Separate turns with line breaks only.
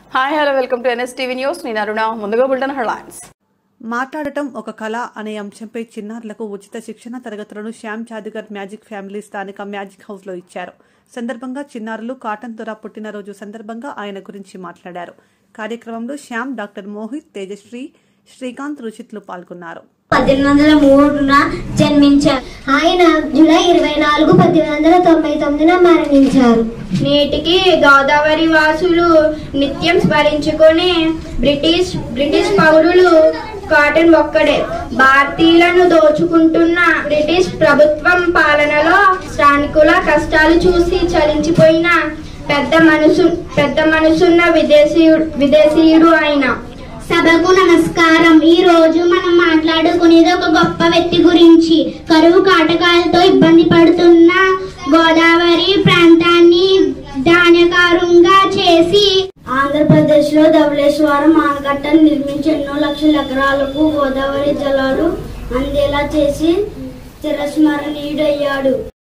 hi hello welcome to NSTV news నేను అరుణ ముందుగా బుల్టన్ headlines
మాట్లాడటం ఒక కళ అనే అంశంపై చిన్నారులకు ఉచిత శిక్షణ తరగతులను శ్యామ్ జాదుగర్ మ్యాజిక్ ఫ్యామిలీ స్థానిక మ్యాజిక్ హౌస్ లో ఇచ్చారు సందర్భంగా చిన్నారులు కాటన్ దొర పుట్టినరోజు సందర్భంగా ఆయన గురించి మాట్లాడారు కార్యక్రమంలో శ్యామ్ డాక్టర్ మోహిత్ తేజశ్రీ శ్రీకాంత్ రుచిత్లు పాల్గొన్నారు
పద్దెనిమిది వందల మూడున జన్మించారు ఆయన జూలై ఇరవై నాలుగు పద్దెనిమిది వందల తొంభై తొమ్మిదిన మరణించారు
నేటికి గోదావరి వాసులు నిత్యం స్మరించుకునే బ్రిటిష్ బ్రిటిష్ పౌరులు కాటన్ ఒక్కడే భారతీయులను దోచుకుంటున్న బ్రిటిష్ ప్రభుత్వం పాలనలో స్థానికుల కష్టాలు చూసి చలించిపోయిన పెద్ద మనసు పెద్ద మనసున్న విదేశీయుడు విదేశీయుడు ఆయన
సభకు నమస్కారం ఈ రోజు మనం మాట్లాడుకునేది ఒక గొప్ప వ్యక్తి గురించి కరువు కాటకాలతో ఇబ్బంది పడుతున్న గోదావరి ప్రాంతాన్ని ధాన్యకారంగా చేసి ఆంధ్రప్రదేశ్ లో ధవళేశ్వరం ఆనకట్టను నిర్మించి ఎన్నో లక్షల ఎకరాలకు గోదావరి జలాలు అందేలా చేసి చిరస్మరణీయుడయ్యాడు